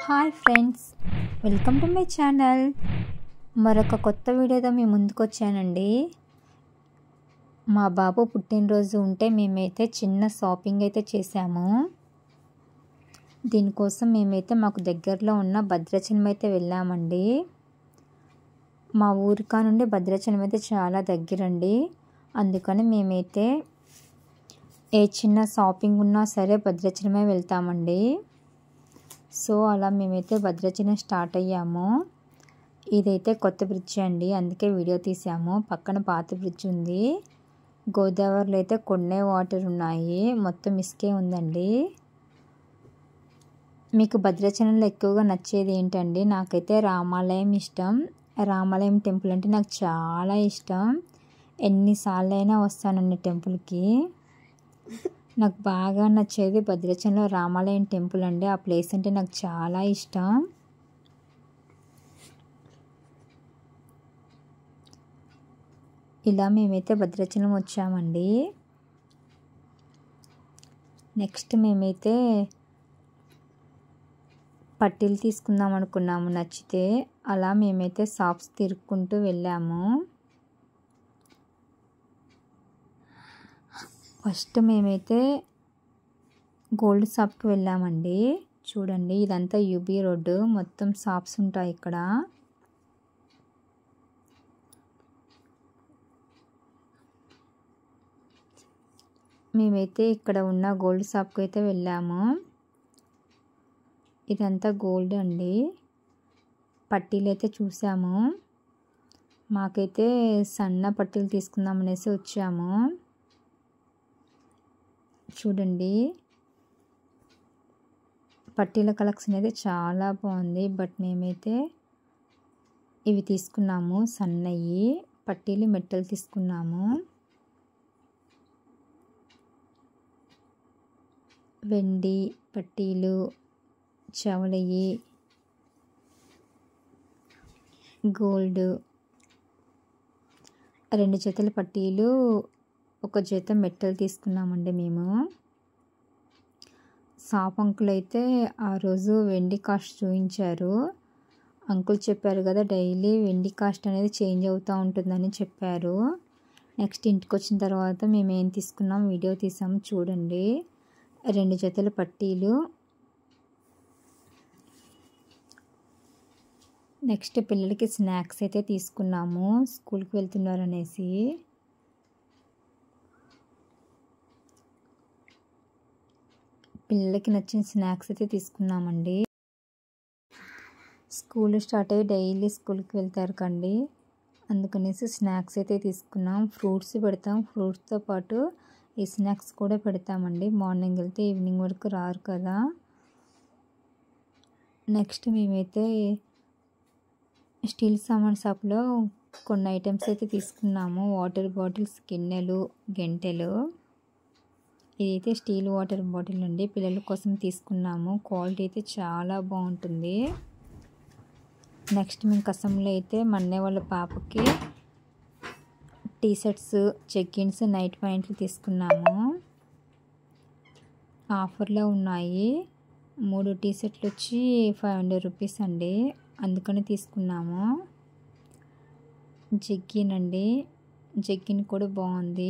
Hi friends welcome to my channel మరొక కొత్త వీడియోతో మీ ముందుకు వచ్చానండి మా బాబు పుట్టినరోజు ఉంటే మేమైతే చిన్న షాపింగ్ అయితే చేశాము దీనికోసం మేమైతే మాకు దగ్గరలో ఉన్న భద్రాచలం అయితే వెళ్ళామండి మా ఊరికా నుండి భద్రాచలం అయితే చాలా దగ్గరండి అందుకని మేమైతే ఏ చిన్న షాపింగ్ ఉన్నా సరే భద్రాచలమే వెళ్తామండి సో అలా మేమైతే భద్రాచలం స్టార్ట్ అయ్యాము ఇదైతే కొత్త బ్రిడ్జ్ అండి అందుకే వీడియో తీసాము పక్కన పాత బ్రిడ్జ్ ఉంది గోదావరిలో అయితే కొన్నే వాటర్ ఉన్నాయి మొత్తం ఇసుకే ఉందండి మీకు భద్రాచలంలో ఎక్కువగా నచ్చేది ఏంటండి నాకైతే రామాలయం ఇష్టం రామాలయం టెంపుల్ అంటే నాకు చాలా ఇష్టం ఎన్నిసార్లు అయినా వస్తానండి టెంపుల్కి నాకు బాగా నచ్చేది భద్రాచలంలో రామాలయం టెంపుల్ అండి ఆ ప్లేస్ అంటే నాకు చాలా ఇష్టం ఇలా మేమైతే భద్రాచలం వచ్చామండి నెక్స్ట్ మేమైతే పట్టీలు తీసుకుందాం అనుకున్నాము నచ్చితే అలా మేమైతే షాప్స్ తిరుక్కుంటూ వెళ్ళాము ఫస్ట్ మేమైతే గోల్డ్ షాప్కి వెళ్ళామండి చూడండి ఇదంతా యూబీ రోడ్డు మొత్తం షాప్స్ ఉంటాయి ఇక్కడ మేమైతే ఇక్కడ ఉన్న గోల్డ్ షాప్కి అయితే వెళ్ళాము ఇదంతా గోల్డ్ అండి పట్టీలు అయితే చూసాము మాకైతే సన్న పట్టీలు తీసుకుందాం అనేసి వచ్చాము చూడండి పట్టీల కలెక్షన్ అయితే చాలా బాగుంది బట్ మేమైతే ఇవి తీసుకున్నాము సన్నయి పట్టీలు మెట్టలు తీసుకున్నాము వెండి పట్టీలు చవలయి గోల్డ్ రెండు జతల పట్టీలు ఒక జత మెట్టలు తీసుకున్నామండి మేము షాప్ అంకుల్ అయితే ఆ రోజు వెండి కాస్ట్ చూపించారు అంకుల్ చెప్పారు కదా డైలీ వెండి కాస్ట్ అనేది చేంజ్ అవుతూ ఉంటుందని చెప్పారు నెక్స్ట్ ఇంటికి వచ్చిన తర్వాత మేము ఏం తీసుకున్నాం వీడియో తీసాము చూడండి రెండు జతల పట్టీలు నెక్స్ట్ పిల్లలకి స్నాక్స్ అయితే తీసుకున్నాము స్కూల్కి వెళ్తున్నారు అనేసి పిల్లలకి నచ్చిన స్నాక్స్ అయితే తీసుకున్నామండి స్కూల్ స్టార్ట్ అయ్యి డైలీ స్కూల్కి వెళ్తారు కండి అందుకనేసి స్నాక్స్ అయితే తీసుకున్నాం ఫ్రూట్స్ పెడతాం ఫ్రూట్స్తో పాటు ఈ స్నాక్స్ కూడా పెడతామండి మార్నింగ్ వెళ్తే ఈవినింగ్ వరకు రారు కదా నెక్స్ట్ మేమైతే స్టీల్ సామాన్ షాప్లో కొన్ని ఐటమ్స్ అయితే తీసుకున్నాము వాటర్ బాటిల్స్ గిన్నెలు గెంటెలు ఇదైతే స్టీల్ వాటర్ బాటిల్ అండి పిల్లల కోసం తీసుకున్నాము క్వాలిటీ అయితే చాలా బాగుంటుంది నెక్స్ట్ మేము కసంలో అయితే మన్నే వాళ్ళ పాపకి టీ షర్ట్స్ చెక్కిన్స్ నైట్ ప్యాంట్లు తీసుకున్నాము ఆఫర్లో ఉన్నాయి మూడు టీ షర్ట్లు వచ్చి ఫైవ్ హండ్రెడ్ రూపీస్ అండి అందుకని తీసుకున్నాము జగ్గిన్ అండి జగ్గిన్ కూడా బాగుంది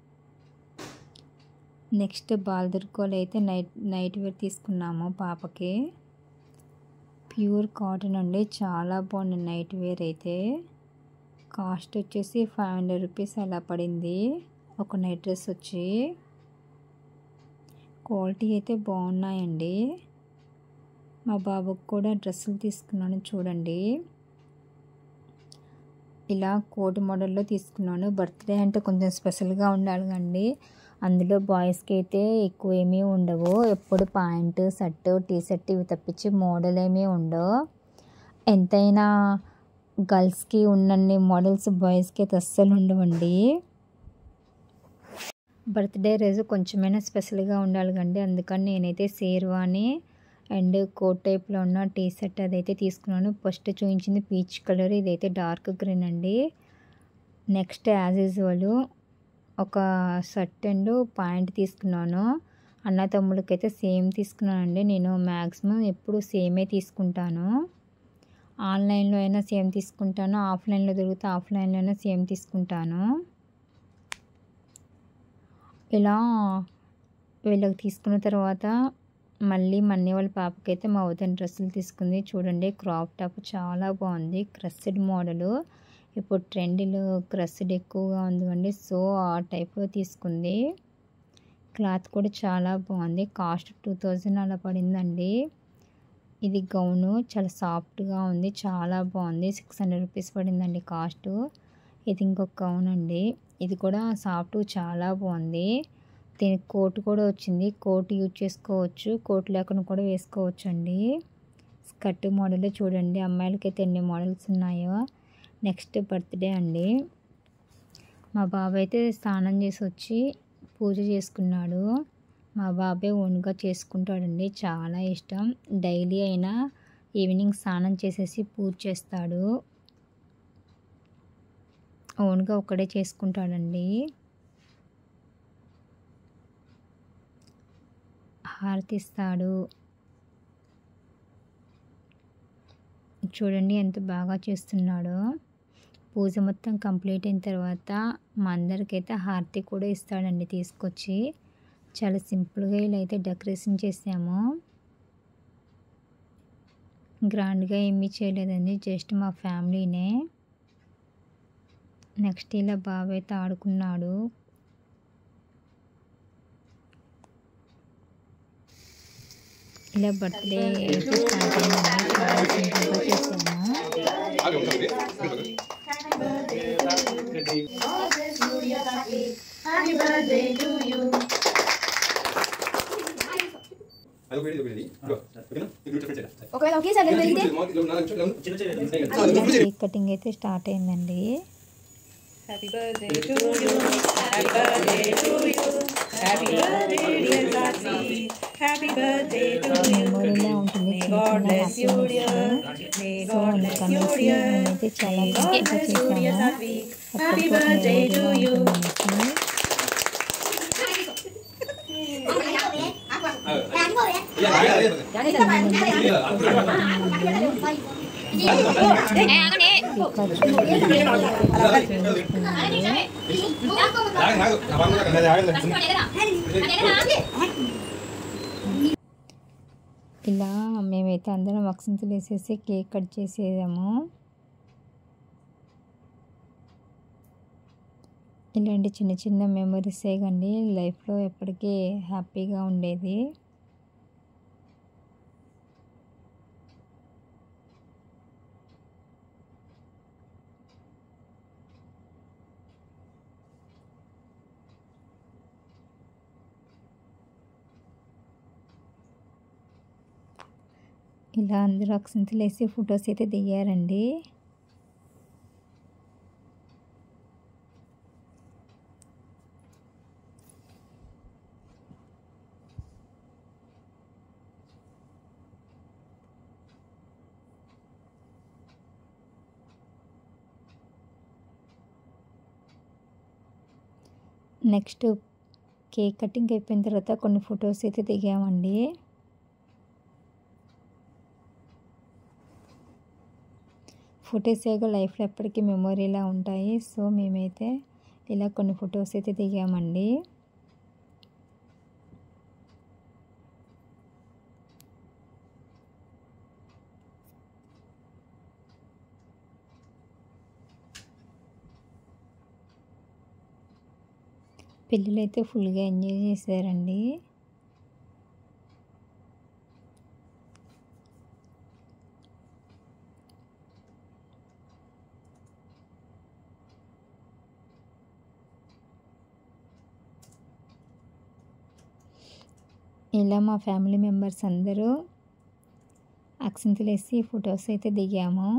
నెక్స్ట్ బాల్దుర్కోలు అయితే నైట్ నైట్ వేర్ తీసుకున్నాము పాపకి ప్యూర్ కాటన్ అండి చాలా బాగుంది నైట్ వేర్ అయితే కాస్ట్ వచ్చేసి ఫైవ్ హండ్రెడ్ రూపీస్ అలా పడింది ఒక నైట్ డ్రెస్ వచ్చి క్వాలిటీ అయితే బాగున్నాయండి మా బాబుకి కూడా డ్రెస్సులు తీసుకున్నాను చూడండి ఇలా కోట్ మోడల్లో తీసుకున్నాను బర్త్డే అంటే కొంచెం స్పెషల్గా ఉండాలి కండి అందులో బాయ్స్కి అయితే ఎక్కువ ఏమీ ఉండవు ఎప్పుడు ప్యాంటు షర్టు టీ షర్ట్ ఇవి తప్పించి మోడల్ ఏమీ ఉండవు ఎంతైనా గర్ల్స్కి ఉన్నన్ని మోడల్స్ బాయ్స్కి అయితే అస్సలు ఉండవండి బర్త్డే రోజు కొంచెమైనా స్పెషల్గా ఉండాలి కండి అందుకని నేనైతే షేర్వాని అండ్ కోట్ టైప్లో ఉన్న టీ షర్ట్ అదైతే తీసుకున్నాను ఫస్ట్ చూపించింది పీచ్ కలర్ ఇదైతే డార్క్ గ్రీన్ అండి నెక్స్ట్ యాజ్ యూజువల్ ఒక షర్ట్ అండ్ ప్యాంట్ తీసుకున్నాను అన్న తమ్ముళ్ళకైతే సేమ్ తీసుకున్నానండి నేను మ్యాక్సిమం ఎప్పుడు సేమే తీసుకుంటాను ఆన్లైన్లో అయినా సేమ్ తీసుకుంటాను ఆఫ్లైన్లో దొరికితే ఆఫ్లైన్లో అయినా సేమ్ తీసుకుంటాను ఇలా వీళ్ళకి తీసుకున్న తర్వాత మళ్ళీ మన్నీ వాళ్ళ పాపకైతే మా వదిన డ్రెస్సులు తీసుకుంది చూడండి క్రాప్ టాప్ చాలా బాగుంది క్రస్డ్ మోడలు ఇప్పుడు ట్రెండ్లో క్రస్డ్ ఎక్కువగా ఉంది కండి సో ఆ టైప్లో తీసుకుంది క్లాత్ కూడా చాలా బాగుంది కాస్ట్ టూ థౌజండ్ అలా పడిందండి ఇది గౌను చాలా సాఫ్ట్గా ఉంది చాలా బాగుంది సిక్స్ హండ్రెడ్ రూపీస్ పడిందండి కాస్ట్ ఇది ఇంకొక గౌన్ అండి ఇది కూడా సాఫ్ట్ చాలా బాగుంది దీనికి కోట్ కూడా వచ్చింది కోట్ యూజ్ చేసుకోవచ్చు కోట్ లేకుండా కూడా వేసుకోవచ్చు అండి స్కర్ట్ మోడల్ చూడండి అమ్మాయిలకి అయితే ఎన్ని మోడల్స్ ఉన్నాయో నెక్స్ట్ బర్త్డే అండి మా బాబాయ్ అయితే స్నానం చేసి వచ్చి పూజ చేసుకున్నాడు మా బాబాయ్ ఓన్గా చేసుకుంటాడండి చాలా ఇష్టం డైలీ అయినా ఈవినింగ్ స్నానం చేసేసి పూజ చేస్తాడు ఓన్గా ఒక్కడే చేసుకుంటాడండి హారతిస్తాడు చూడండి ఎంత బాగా చేస్తున్నాడో పూజ మొత్తం కంప్లీట్ అయిన తర్వాత మా అందరికైతే హారతి కూడా ఇస్తాడండి తీసుకొచ్చి చాలా సింపుల్గా ఇలా అయితే డెకరేషన్ చేసాము గ్రాండ్గా ఏమీ చేయలేదండి జస్ట్ మా ఫ్యామిలీనే నెక్స్ట్ ఇలా బాబాయ్ అయితే ఆడుకున్నాడు ఇలా బర్త్డే అయితే స్టార్ట్ అయిందండి చాలా సింపుల్గా చేసాము ఒకవేళ ఒకేసారి వెళ్తే కేక్ కటింగ్ అయితే స్టార్ట్ అయిందండి Happy birthday to you. Happy birthday to you. Happy birthday, dear Tati. Happy birthday to you. మెమొరీలా ఉంటుంది May చిన్న God చిన్న bless happy you, dear. May so God bless you, అందుకనేసి dear. నేనైతే చాలా May God సింపుల్గా bless you, dear చేశాను Tati. Happy అప్పటికప్పుడు birthday to మెమొరీలా you. ఉంటుందనేసి ఇంకా ఇలా మేమైతే అందరం అక్షంతలు వేసేసి కేక్ కట్ చేసేదాము ఇలాంటి చిన్న చిన్న మెమరీసే కండి లైఫ్లో ఎప్పటికీ హ్యాపీగా ఉండేది ఇలా అందరూ అక్షంతలు వేసి ఫొటోస్ అయితే దిగారండి నెక్స్ట్ కేక్ కటింగ్ అయిపోయిన తర్వాత కొన్ని ఫొటోస్ అయితే దిగామండి ఫొటోస్ ఏగో లైఫ్లో ఎప్పటికీ మెమొరీలా ఉంటాయి సో మేమైతే ఇలా కొన్ని ఫొటోస్ అయితే దిగామండి పిల్లలైతే ఫుల్గా ఎంజాయ్ చేశారండి ఇలా మా ఫ్యామిలీ మెంబర్స్ అందరూ అక్షంతలు వేసి ఫొటోస్ అయితే దిగాము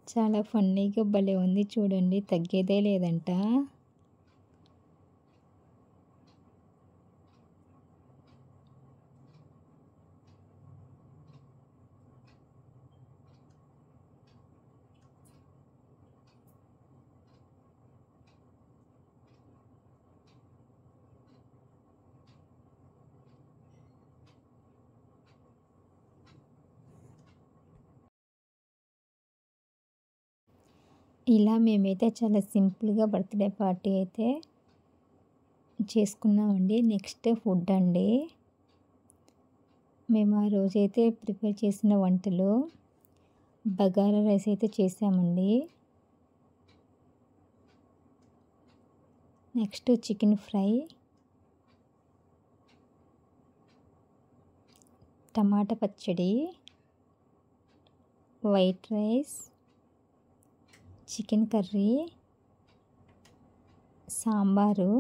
చాలా ఫన్నీగా భలే ఉంది చూడండి తగ్గేదే లేదంట ఇలా మేమైతే చాలా సింపుల్గా బర్త్డే పార్టీ అయితే చేసుకున్నామండి నెక్స్ట్ ఫుడ్ అండి మేము ఆ రోజైతే ప్రిపేర్ చేసిన వంటలు బగారా రైస్ అయితే చేసామండి నెక్స్ట్ చికెన్ ఫ్రై టమాటా పచ్చడి white rice chicken curry sambar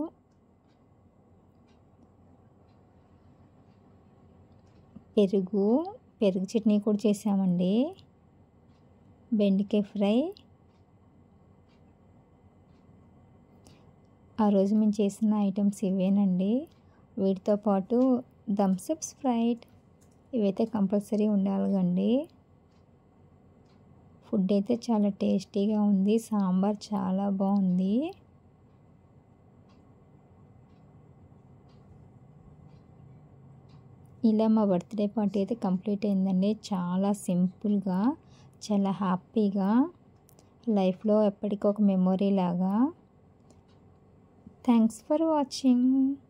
పెరుగు పెరుగు చట్నీ కూడా చేసామండి బెండకాయ ఫ్రై ఆ రోజు మేము చేసిన ఐటమ్స్ ఇవేనండి వీటితో పాటు థమ్స్అప్ స్ప్రైట్ ఇవైతే కంపల్సరీ ఉండాలండి ఫుడ్ అయితే చాలా టేస్టీగా ఉంది సాంబార్ చాలా బాగుంది ఇలా మా బర్త్డే పార్టీ అయితే కంప్లీట్ అయిందండి చాలా సింపుల్గా చాలా హ్యాపీగా లైఫ్లో ఎప్పటికీ ఒక మెమొరీ లాగా థ్యాంక్స్ ఫర్ వాచింగ్